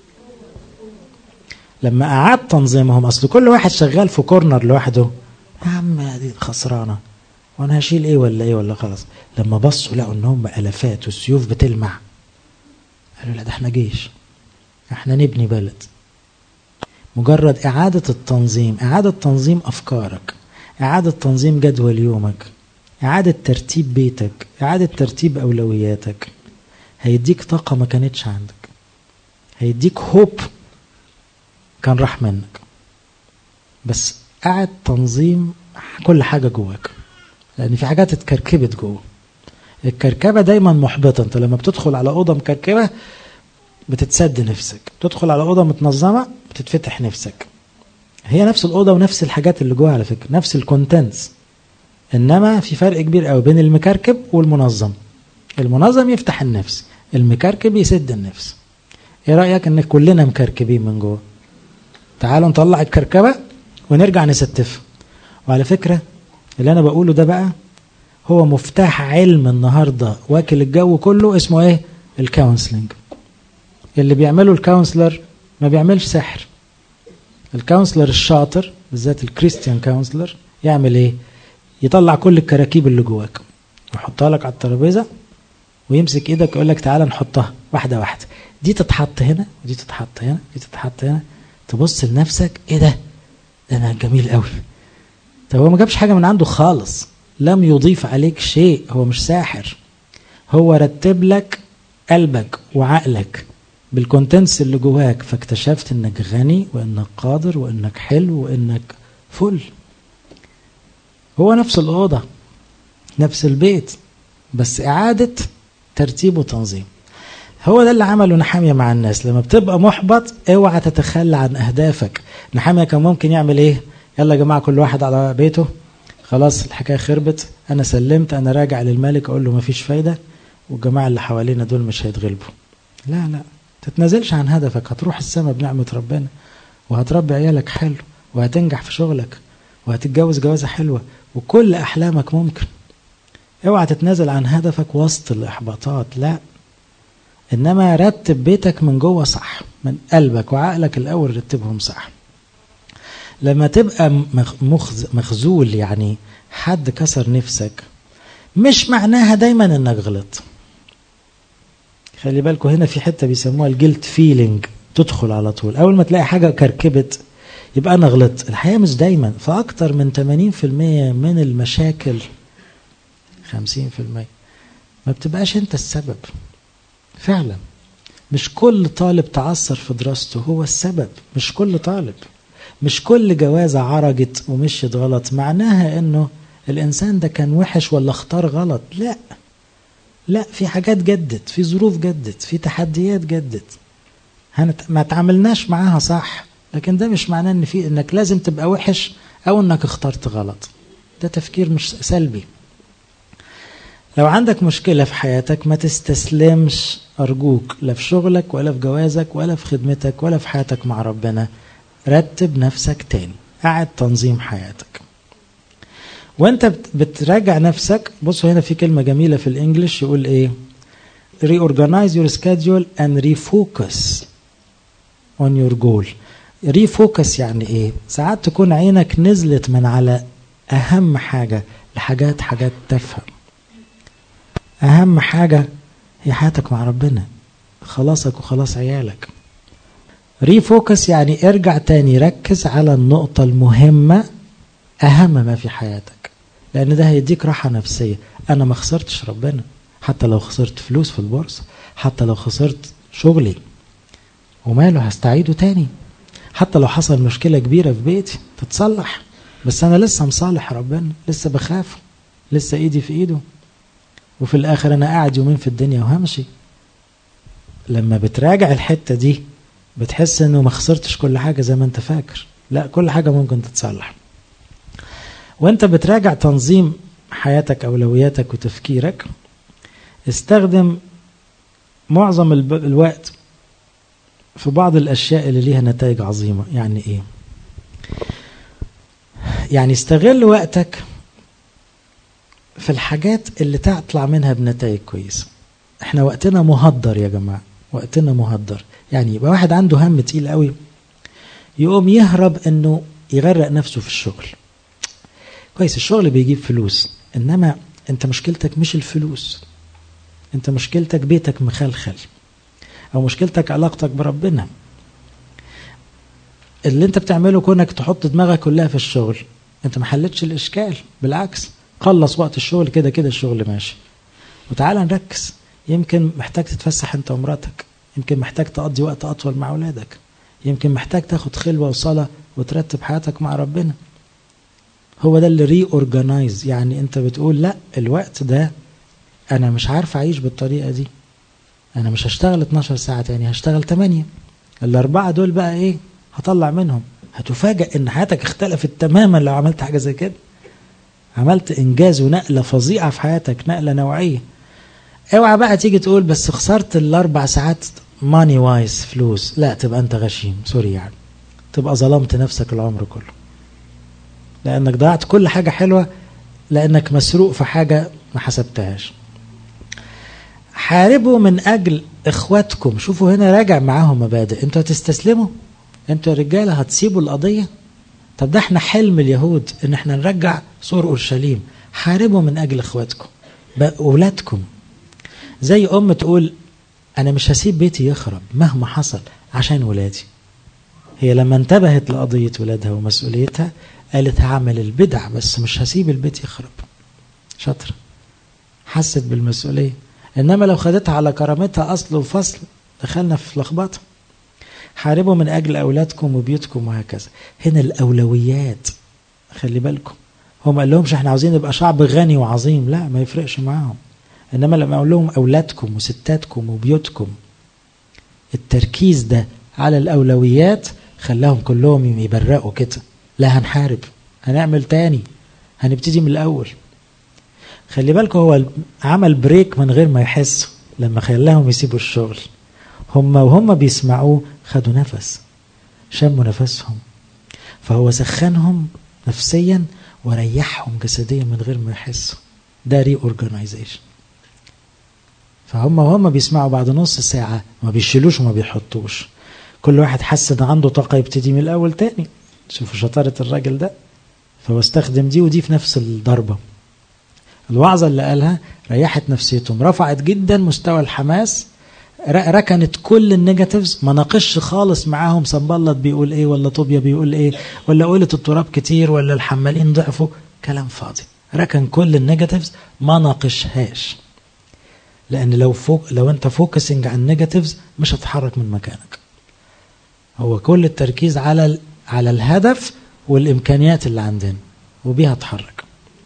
لما أعاد تنظيمهم أصل كل واحد شغال في كورنر لوحده يا عم دي خسرانة وأنا هشيل إيه ولا إيه ولا خلاص لما بصوا لقوا إن هم ألفات والسيوف بتلمع قالوا لا ده إحنا جيش إحنا نبني بلد مجرد إعادة التنظيم إعادة تنظيم أفكارك إعادة تنظيم جدول يومك إعادة ترتيب بيتك إعادة ترتيب أولوياتك هيديك طاقة ما كانتش عندك هيديك هوب كان راح منك بس قعد تنظيم كل حاجة جواك لأن في حاجات اتكركبت جوه الكركبة دايما محبطة انت لما بتدخل على أوضة مكركبة بتتسد نفسك تدخل على أوضة متنظمة بتتفتح نفسك هي نفس الأوضة ونفس الحاجات اللي جواها على فكرة نفس الكونتنتس إنما في فرق كبير قوي بين المكركب والمنظم المنظم يفتح النفس المكركب يسد النفس ايه رأيك ان كلنا مكركبين من جوه تعالوا نطلع الكركبة ونرجع نستفها وعلى فكرة اللي أنا بقوله ده بقى هو مفتاح علم النهاردة واكل الجو كله اسمه ايه الكونسلنج اللي بيعمله الكونسلر ما بيعملش سحر الكونسلر الشاطر بالذات الكريستيان كونسلر يعمل ايه يطلع كل الكراكيب اللي جواك ويحطها لك على الترابيزه ويمسك ايدك ويقول لك تعالى نحطها واحده واحده دي تتحط هنا ودي تتحط هنا دي تتحط هنا تبص لنفسك ايه ده ده انا جميل قوي طب هو ما جابش حاجه من عنده خالص لم يضيف عليك شيء هو مش ساحر هو رتب لك قلبك وعقلك بالكونتنتس اللي جواك فاكتشفت انك غني وانك قادر وانك حلو وانك فل هو نفس الأوضة نفس البيت بس إعادة ترتيب وتنظيم هو ده اللي عمله نحامية مع الناس لما بتبقى محبط اوعى تتخلى عن اهدافك نحامية كان ممكن يعمل ايه يلا يا جماعة كل واحد على بيته خلاص الحكاية خربت انا سلمت انا راجع للملك اقول له مفيش فايدة والجماعة اللي حوالينا دول مش هيتغلبوا لا لا تتنازلش عن هدفك هتروح السما بنعمة ربنا وهتربي عيالك حلو وهتنجح في شغلك وهتتجوز جوازة حلوة وكل أحلامك ممكن اوعى تتنازل عن هدفك وسط الإحباطات لا إنما رتب بيتك من جوه صح من قلبك وعقلك الأول رتبهم صح لما تبقى مخزول يعني حد كسر نفسك مش معناها دايما انك غلط خلي بالكم هنا في حته بيسموها الجلد فيلينج تدخل على طول اول ما تلاقي حاجه كركبت يبقى انا غلطت الحقيقه مش دايما فاكتر من 80% من المشاكل 50% ما بتبقاش انت السبب فعلا مش كل طالب تعثر في دراسته هو السبب مش كل طالب مش كل جوازة عرجت ومشيت غلط معناها انه الانسان ده كان وحش ولا اختار غلط لا لا في حاجات جدت في ظروف جدت في تحديات جدت ما تعاملناش معاها صح لكن ده مش معناه ان في انك لازم تبقى وحش او انك اخترت غلط ده تفكير مش سلبي لو عندك مشكلة في حياتك ما تستسلمش أرجوك لا في شغلك ولا في جوازك ولا في خدمتك ولا في حياتك مع ربنا رتب نفسك تاني قاعد تنظيم حياتك وانت بتراجع نفسك بصوا هنا في كلمة جميلة في الانجليش يقول ايه reorganize your schedule and refocus on your goal refocus يعني ايه ساعات تكون عينك نزلت من على اهم حاجة لحاجات حاجات تافهة اهم حاجة هي حياتك مع ربنا خلاصك وخلاص عيالك ريفوكس يعني ارجع تاني ركز على النقطة المهمة أهم ما في حياتك لأن ده هيديك راحة نفسية أنا ما خسرتش ربنا حتى لو خسرت فلوس في البورصة حتى لو خسرت شغلي وماله هستعيده تاني حتى لو حصل مشكلة كبيرة في بيتي تتصلح بس أنا لسه مصالح ربنا لسه بخاف لسه إيدي في إيده وفي الآخر أنا قاعد يومين في الدنيا وهمشي لما بتراجع الحتة دي بتحس انه ما خسرتش كل حاجه زي ما انت فاكر لا كل حاجه ممكن تتصلح وانت بتراجع تنظيم حياتك اولوياتك وتفكيرك استخدم معظم الوقت في بعض الاشياء اللي ليها نتائج عظيمه يعني ايه يعني استغل وقتك في الحاجات اللي تطلع منها بنتائج كويسه احنا وقتنا مهدر يا جماعه وقتنا مهدر يعني يبقى واحد عنده هم تقيل قوي يقوم يهرب انه يغرق نفسه في الشغل كويس الشغل بيجيب فلوس انما انت مشكلتك مش الفلوس انت مشكلتك بيتك مخلخل او مشكلتك علاقتك بربنا اللي انت بتعمله كونك تحط دماغك كلها في الشغل انت ما حلتش الاشكال بالعكس خلص وقت الشغل كده كده الشغل ماشي وتعالى نركز يمكن محتاج تتفسح انت ومراتك يمكن محتاج تقضي وقت اطول مع اولادك يمكن محتاج تاخد خلوه وصلاه وترتب حياتك مع ربنا هو ده اللي ري اورجنايز يعني انت بتقول لا الوقت ده انا مش عارف اعيش بالطريقه دي انا مش هشتغل 12 ساعه تاني هشتغل 8 الاربعه دول بقى ايه هطلع منهم هتفاجئ ان حياتك اختلفت تماما لو عملت حاجه زي كده عملت انجاز ونقله فظيعه في حياتك نقله نوعيه اوعى بقى تيجي تقول بس خسرت الاربع ساعات ماني وايز فلوس لا تبقى انت غشيم سوري يعني تبقى ظلمت نفسك العمر كله لانك ضيعت كل حاجه حلوه لانك مسروق في حاجه ما حسبتهاش حاربوا من اجل اخواتكم شوفوا هنا راجع معاهم مبادئ انتوا هتستسلموا انتوا يا رجاله هتسيبوا القضيه طب ده احنا حلم اليهود ان احنا نرجع سور اورشليم حاربوا من اجل اخواتكم اولادكم زي ام تقول انا مش هسيب بيتي يخرب مهما حصل عشان ولادي هي لما انتبهت لقضية ولادها ومسؤوليتها قالت هعمل البدع بس مش هسيب البيت يخرب شاطرة حست بالمسؤولية إنما لو خدتها على كرامتها أصل وفصل دخلنا في لخبطة حاربوا من أجل أولادكم وبيوتكم وهكذا هنا الأولويات خلي بالكم هم قال لهمش احنا عاوزين نبقى شعب غني وعظيم لا ما يفرقش معاهم انما لما اقول لهم اولادكم وستاتكم وبيوتكم التركيز ده على الاولويات خلاهم كلهم يبرقوا كده لا هنحارب هنعمل تاني هنبتدي من الاول خلي بالكم هو عمل بريك من غير ما يحسوا لما خلاهم يسيبوا الشغل هم وهم بيسمعوه خدوا نفس شموا نفسهم فهو سخنهم نفسيا وريحهم جسديا من غير ما يحسوا ده ري اورجانيزيشن فهم وهم بيسمعوا بعد نص ساعة ما بيشيلوش وما بيحطوش كل واحد حس ان عنده طاقة يبتدي من الاول تاني شوفوا شطارة الراجل ده فهو استخدم دي ودي في نفس الضربة الوعظة اللي قالها ريحت نفسيتهم رفعت جدا مستوى الحماس ركنت كل النيجاتيفز ما ناقشش خالص معاهم سنبلط بيقول ايه ولا طوبيا بيقول ايه ولا قولة التراب كتير ولا الحمالين ضعفوا كلام فاضي ركن كل النيجاتيفز ما ناقشهاش لان لو فوق لو انت فوكسنج على النيجاتيفز مش هتتحرك من مكانك هو كل التركيز على على الهدف والامكانيات اللي عندنا وبيها اتحرك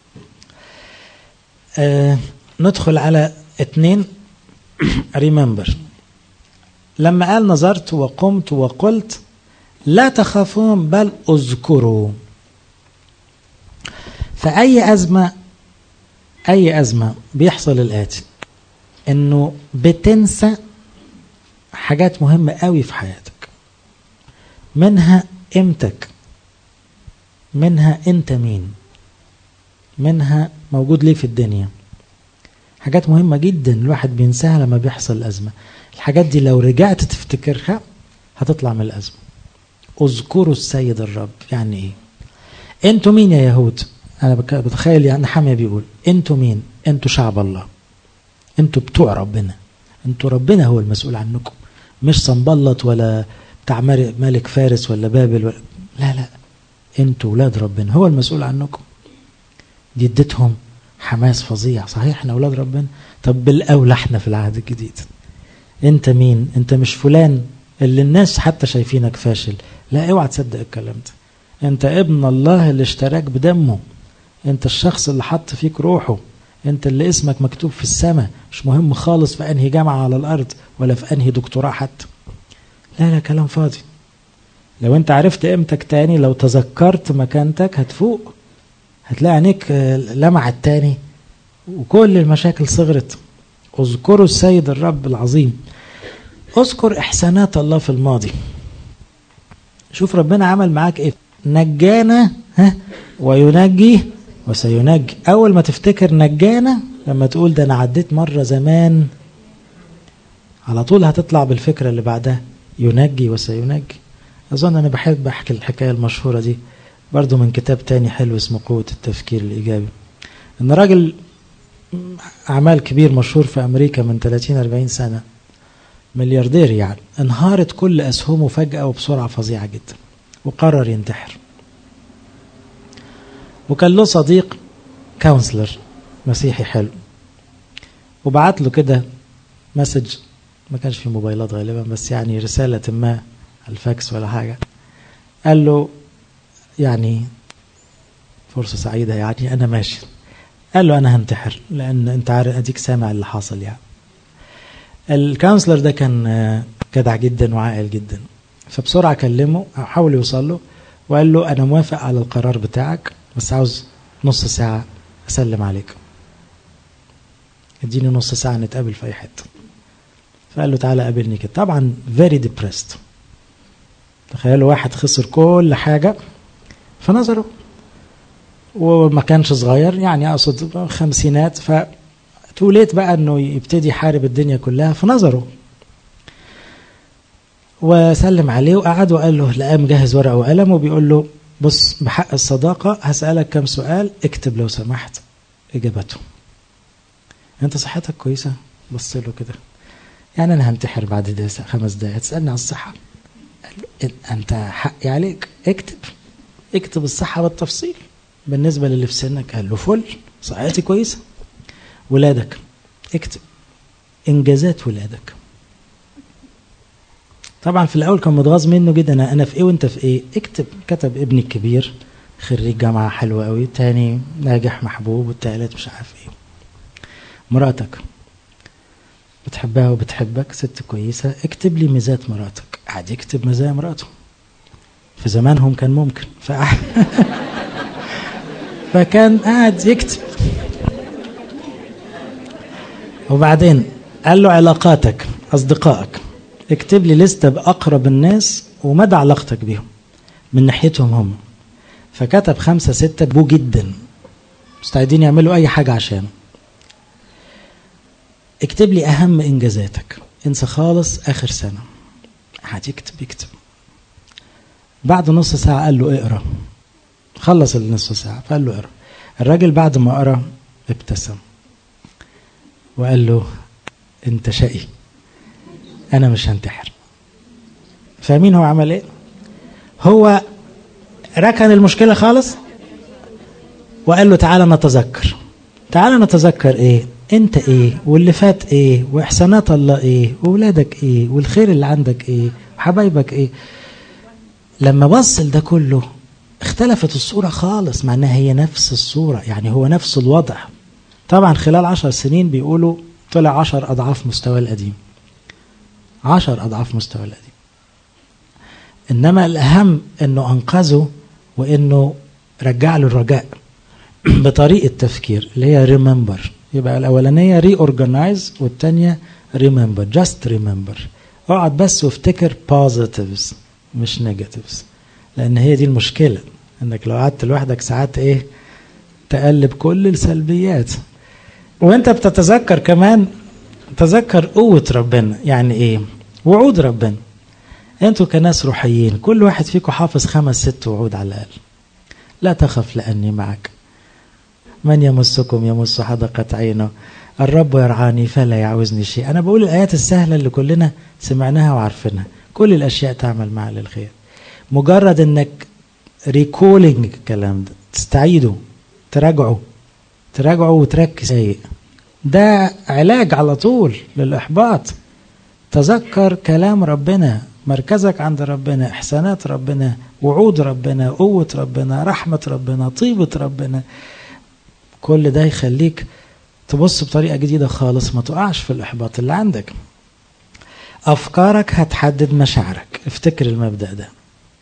آه ندخل على اتنين ريمبر لما قال نظرت وقمت وقلت لا تخافون بل اذكروا فأي أزمة أي أزمة بيحصل الآتي إنه بتنسى حاجات مهمة قوي في حياتك منها قيمتك منها أنت مين منها موجود ليه في الدنيا حاجات مهمة جدا الواحد بينساها لما بيحصل الأزمة الحاجات دي لو رجعت تفتكرها هتطلع من الأزمة اذكروا السيد الرب يعني ايه انتوا مين يا يهود انا بتخيل يعني حامية بيقول انتوا مين انتوا شعب الله انتوا بتوع ربنا انتوا ربنا هو المسؤول عنكم مش صنبلط ولا بتاع ملك فارس ولا بابل ولا لا لا انتوا ولاد ربنا هو المسؤول عنكم دي ادتهم حماس فظيع صحيح احنا اولاد ربنا طب بالاولى احنا في العهد الجديد انت مين انت مش فلان اللي الناس حتى شايفينك فاشل لا اوعى تصدق الكلام ده انت ابن الله اللي اشتراك بدمه انت الشخص اللي حط فيك روحه انت اللي اسمك مكتوب في السماء مش مهم خالص في انهي جامعة على الارض ولا في انهي دكتوراه حتى لا لا كلام فاضي لو انت عرفت قيمتك تاني لو تذكرت مكانتك هتفوق هتلاقي عينيك لمعت تاني وكل المشاكل صغرت اذكروا السيد الرب العظيم اذكر احسانات الله في الماضي شوف ربنا عمل معاك ايه نجانا ها وينجي وسينجي اول ما تفتكر نجانا لما تقول ده انا عديت مره زمان على طول هتطلع بالفكره اللي بعدها ينجي وسينجي اظن انا بحب احكي الحكايه المشهوره دي برضو من كتاب تاني حلو اسمه قوه التفكير الايجابي ان راجل اعمال كبير مشهور في امريكا من 30 40 سنه ملياردير يعني انهارت كل اسهمه فجاه وبسرعه فظيعه جدا وقرر ينتحر وكان له صديق كونسلر مسيحي حلو وبعت له كده مسج ما كانش في موبايلات غالبا بس يعني رسالة ما على الفاكس ولا حاجة قال له يعني فرصة سعيدة يعني أنا ماشي قال له أنا هنتحر لأن أنت عارف أديك سامع اللي حاصل يعني الكونسلر ده كان جدع جدا وعاقل جدا فبسرعة كلمه حاول يوصل له وقال له أنا موافق على القرار بتاعك بس عاوز نص ساعة أسلم عليك اديني نص ساعة نتقابل في أي حتة فقال له تعالى قابلني كده طبعا very depressed تخيلوا واحد خسر كل حاجة في نظره وما كانش صغير يعني أقصد خمسينات ف توليت بقى انه يبتدي يحارب الدنيا كلها في نظره وسلم عليه وقعد وقال له لقاه مجهز ورقه وقلم وبيقول له بص بحق الصداقه هسالك كم سؤال اكتب لو سمحت اجابته انت صحتك كويسه بص له كده يعني انا هنتحر بعد ده خمس دقايق تسالني على الصحه قال له انت حقي عليك اكتب اكتب الصحه بالتفصيل بالنسبه للي في سنك قال له فل صحتي كويسه ولادك اكتب انجازات ولادك طبعا في الاول كان متغاظ منه جدا انا انا في ايه وانت في ايه اكتب كتب ابني الكبير خريج جامعه حلوه قوي التاني ناجح محبوب والتالت مش عارف ايه مراتك بتحبها وبتحبك ست كويسة اكتب لي ميزات مراتك قعد يكتب مزايا مراته في زمانهم كان ممكن ف... فكان قاعد يكتب وبعدين قال له علاقاتك أصدقائك اكتب لي لستة بأقرب الناس ومدى علاقتك بيهم من ناحيتهم هم فكتب خمسة ستة بو جدا مستعدين يعملوا أي حاجة عشانه اكتب لي أهم إنجازاتك انسى خالص آخر سنة قعد يكتب يكتب بعد نص ساعة قال له اقرا خلص النص ساعة فقال له اقرا الراجل بعد ما قرا ابتسم وقال له انت شقي انا مش هنتحر فاهمين هو عمل ايه هو ركن المشكلة خالص وقال له تعالى نتذكر تعالى نتذكر ايه انت ايه واللي فات ايه واحسانات الله ايه واولادك ايه والخير اللي عندك ايه وحبايبك ايه لما بص لده كله اختلفت الصورة خالص مع انها هي نفس الصورة يعني هو نفس الوضع طبعا خلال عشر سنين بيقولوا طلع عشر أضعاف مستوى القديم عشر أضعاف مستوى القديم إنما الأهم أنه أنقذه وأنه رجع له الرجاء بطريقة تفكير اللي هي ريمبر يبقى الأولانية ري أورجنايز والتانية ريمبر جاست ريمبر اقعد بس وافتكر positives مش negatives لأن هي دي المشكلة انك لو قعدت لوحدك ساعات ايه تقلب كل السلبيات وانت بتتذكر كمان تذكر قوة ربنا يعني ايه وعود ربنا انتوا كناس روحيين كل واحد فيكم حافظ خمس ست وعود على الأقل لا تخف لأني معك من يمسكم يمس حدقة عينه الرب يرعاني فلا يعوزني شيء أنا بقول الآيات السهلة اللي كلنا سمعناها وعارفينها كل الأشياء تعمل معا للخير مجرد انك ريكولينج الكلام ده تستعيده تراجعه تراجعه وتركز ايه ده علاج على طول للإحباط تذكر كلام ربنا مركزك عند ربنا إحسانات ربنا وعود ربنا قوة ربنا رحمة ربنا طيبة ربنا كل ده يخليك تبص بطريقة جديدة خالص ما تقعش في الإحباط اللي عندك أفكارك هتحدد مشاعرك افتكر المبدأ ده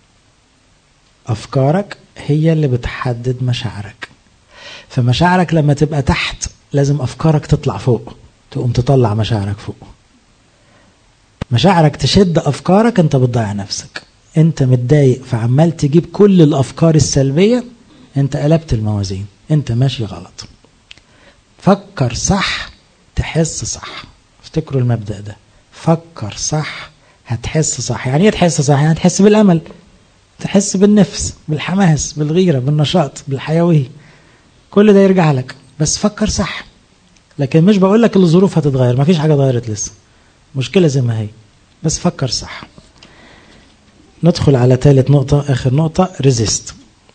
أفكارك هي اللي بتحدد مشاعرك فمشاعرك لما تبقى تحت لازم أفكارك تطلع فوق تقوم تطلع مشاعرك فوق مشاعرك تشد أفكارك أنت بتضيع نفسك أنت متضايق فعمال تجيب كل الأفكار السلبية أنت قلبت الموازين أنت ماشي غلط فكر صح تحس صح افتكروا المبدأ ده فكر صح هتحس صح يعني ايه تحس صح يعني تحس بالامل تحس بالنفس بالحماس بالغيره بالنشاط بالحيويه كل ده يرجع لك بس فكر صح لكن مش بقول لك الظروف هتتغير مفيش حاجه اتغيرت لسه مشكله زي ما هي بس فكر صح ندخل على ثالث نقطه اخر نقطه ريزيست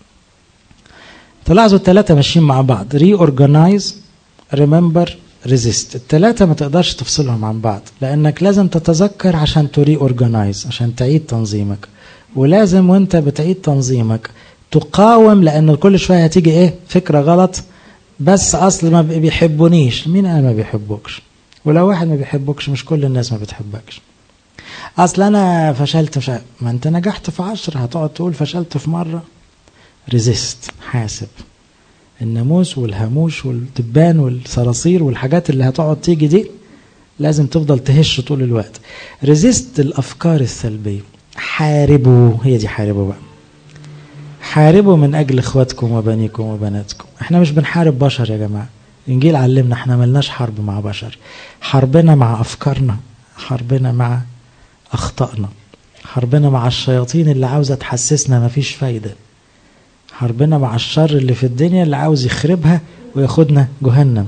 تلاحظوا الثلاثه ماشيين مع بعض ري اورجنايز ريمبر ريزيست الثلاثة ما تقدرش تفصلهم عن بعض لأنك لازم تتذكر عشان تري أورجنايز عشان تعيد تنظيمك ولازم وانت بتعيد تنظيمك تقاوم لأن كل شوية هتيجي ايه فكرة غلط بس أصل ما بيحبونيش مين أنا ما بيحبوكش ولو واحد ما بيحبوكش مش كل الناس ما بتحبكش أصل أنا فشلت مش ما أنت نجحت في عشر هتقعد تقول فشلت في مرة ريزيست حاسب الناموس والهاموش والدبان والصراصير والحاجات اللي هتقعد تيجي دي لازم تفضل تهش طول الوقت ريزيست الافكار السلبيه حاربوا هي دي حاربوا بقى حاربوا من اجل اخواتكم وبنيكم وبناتكم احنا مش بنحارب بشر يا جماعه الانجيل علمنا احنا ملناش حرب مع بشر حربنا مع افكارنا حربنا مع اخطائنا حربنا مع الشياطين اللي عاوزه تحسسنا مفيش فايده حربنا مع الشر اللي في الدنيا اللي عاوز يخربها وياخدنا جهنم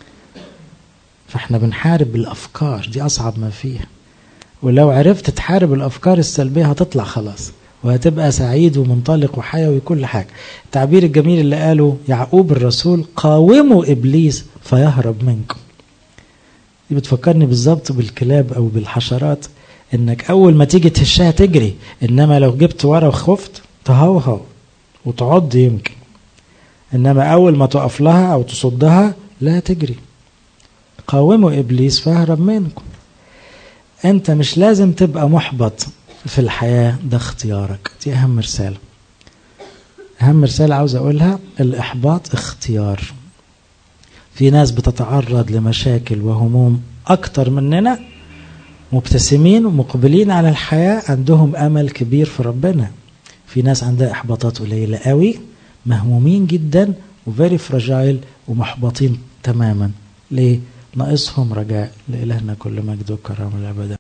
فاحنا بنحارب الافكار دي اصعب ما فيها ولو عرفت تحارب الافكار السلبيه هتطلع خلاص وهتبقى سعيد ومنطلق وحيوي كل حاجه التعبير الجميل اللي قاله يعقوب الرسول قاوموا ابليس فيهرب منكم دي بتفكرني بالظبط بالكلاب او بالحشرات انك اول ما تيجي تهشها تجري انما لو جبت ورا وخفت تهوهو وتعض يمكن انما اول ما تقف لها او تصدها لا تجري قاوموا ابليس فاهرب منكم انت مش لازم تبقى محبط في الحياة ده اختيارك دي اهم رسالة اهم رسالة عاوز اقولها الاحباط اختيار في ناس بتتعرض لمشاكل وهموم اكتر مننا مبتسمين ومقبلين على الحياة عندهم امل كبير في ربنا في ناس عندها احباطات قليلة قوي مهمومين جدا وفيري فراجايل ومحبطين تماما ليه ناقصهم رجاء لإلهنا كل مجد وكرم الأبد